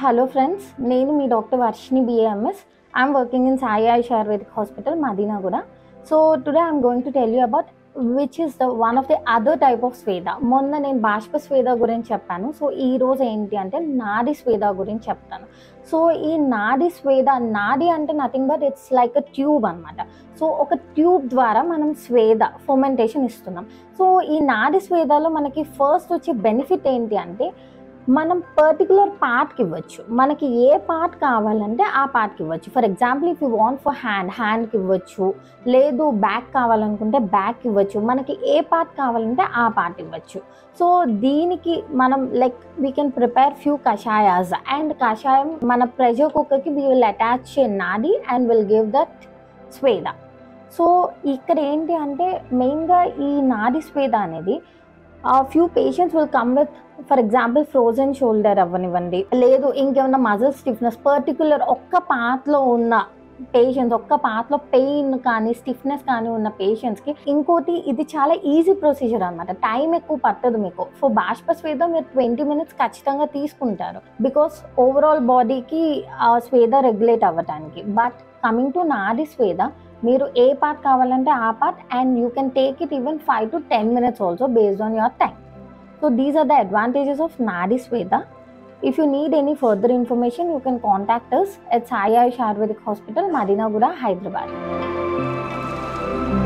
hello friends నేను మీ doctor Varshini BAMS I'm working in Sai Ayush ayurvedic hospital Madina కూడా so today I'm going to tell you about which is the one of the other type of స్వేద మొన్న నేను బాష్ప స్వేద గురించి చెప్పాను so ఈ రోజు ఏంటి అంటే నాడి స్వేద గురించి చెప్తాను సో ఈ నాడి స్వేద నాడి అంటే nothing but it's like a tube అనమాట సో ఒక ట్యూబ్ ద్వారా మనం స్వేద ఫొమెంటేషన్ ఇస్తున్నాం సో ఈ నాడి స్వేదలో మనకి ఫస్ట్ వచ్చే బెనిఫిట్ ఏంటి అంటే మనం పర్టికులర్ పార్ట్కి ఇవ్వచ్చు మనకి ఏ పార్ట్ కావాలంటే ఆ పార్ట్కి ఇవ్వచ్చు for example if you want for hand హ్యాండ్కి ఇవ్వచ్చు లేదు బ్యాక్ కావాలనుకుంటే బ్యాక్ ఇవ్వచ్చు మనకి ఏ పార్ట్ కావాలంటే ఆ పార్ట్ ఇవ్వచ్చు సో దీనికి మనం like we can prepare few కషాయాస్ అండ్ కషాయం మన ప్రెషర్ కుక్కర్కి వీ విల్ అటాచ్ నాడి అండ్ విల్ గివ్ దట్ స్వేద సో ఇక్కడ ఏంటి అంటే మెయిన్గా ఈ నాడి స్వేద అనేది few patients will come with for example frozen shoulder అవ్వనివ్వండి లేదు ఇంకేమన్నా మజిల్ స్టిఫ్నెస్ పర్టికులర్ ఒక్క పార్ట్లో ఉన్న పేషెంట్స్ ఒక్క పార్ట్లో పెయిన్ కానీ స్టిఫ్నెస్ కానీ ఉన్న పేషెంట్స్కి ఇంకోటి ఇది చాలా ఈజీ ప్రొసీజర్ అనమాట టైం ఎక్కువ పట్టదు మీకు ఫర్ బాష్ప స్వేద మీరు ట్వంటీ మినిట్స్ ఖచ్చితంగా తీసుకుంటారు బికాస్ ఓవరాల్ బాడీకి స్వేద రెగ్యులేట్ అవ్వటానికి బట్ కమింగ్ టు నాడి స్వేద మీరు ఏ పార్ట్ కావాలంటే ఆ part and you can take it even five to ten minutes also based on your time so these are the advantages of నాడి స్వేద if you need any further information you can contact us at Sai Ayush ayurvedic hospital Madinaguda Hyderabad